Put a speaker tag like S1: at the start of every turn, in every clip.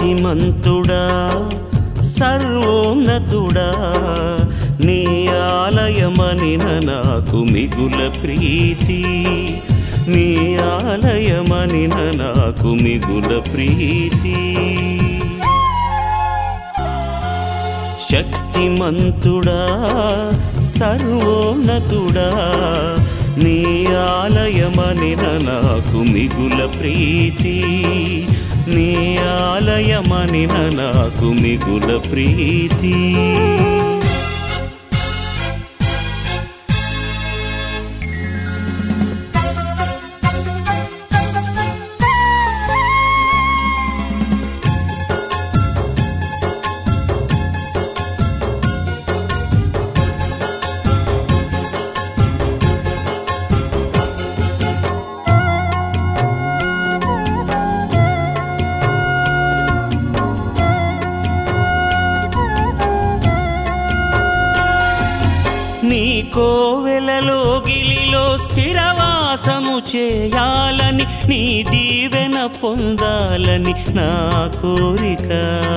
S1: శక్తిమంతుడా సర్వోన్నతుడా నీ ఆలయమనిన నాకు మిగుల ప్రీతి నీ ఆలయమనిన నాకు మిగుల ప్రీతి శక్తిమంతుడా సర్వోన్నతుడా నీ ఆలయమనిన నాకు మిగుల ప్రీతి నీ ఆలయమనిన నాకు మిగుల ప్రీతి నీ కోవెలలో గిలిలో స్థిరవాసము చేయాలని నీ దీవెన పొందాలని నా కోరిక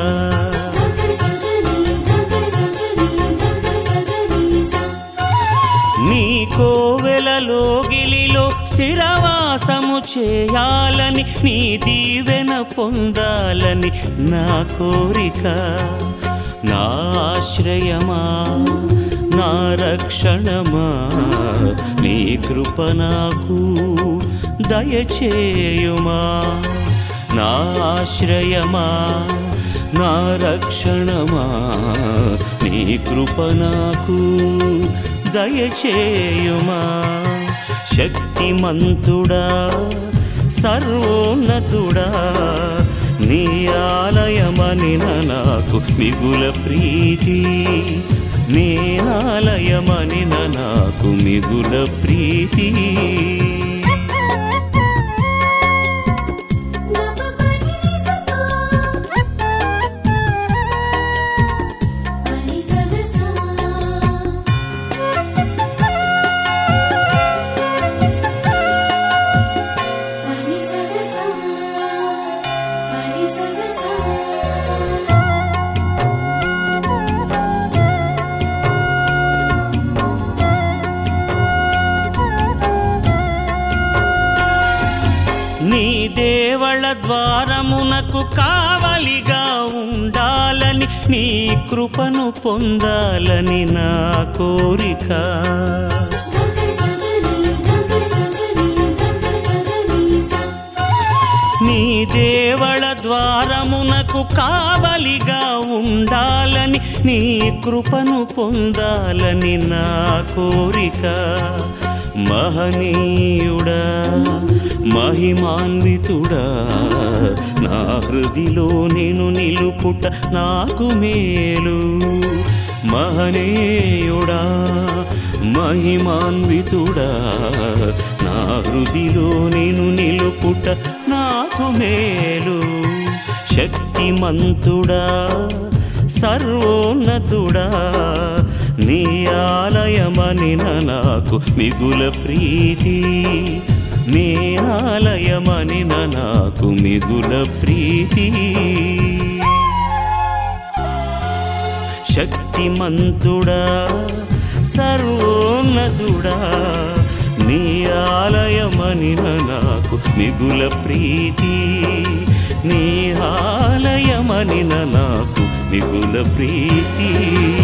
S1: నీ కోవెలలో గిలిలో స్థిరవాసము చేయాలని నీ దీవెన పొందాలని నా కోరిక నా ఆశ్రయమా నా రక్షణమా నీ కృప నాకు దయచేయుమా నా ఆశ్రయమా నా రక్షణమా నీ కృప నాకు దయచేయుమా శక్తిమంతుడా సర్వోన్నతుడా నీ ఆలయమనిన నాకు మిగుల ప్రీతి నీ ఆలయమనిన నాకు మిగుల ప్రీతి నీ దేవళ ద్వారమునకు కావలిగా ఉండాలని నీ కృపను పొందాలని నా కోరిక నీ దేవళ ద్వారమునకు కావలిగా ఉండాలని నీ కృపను పొందాలని నా కోరిక మహనీయుడా మహిమాన్వితుడా నా హృదిలో నేను నిలుపుట నాకు మేలు మహనీయుడా మహిమాన్వితుడా నా హృదిలో నేను నిలుపుట నాకు మేలు శక్తిమంతుడా సర్వోన్నతుడా నీ ఆలయమనిన నాకు మిగుల ప్రీతి నీ ఆలయమనిన నాకు మిగుల ప్రీతి శక్తిమంతుడా సర్వోన్నతుడా నీ ఆలయమనిన నాకు మిగుల ప్రీతి నీ ఆలయమనిన నాకు మిగుల ప్రీతి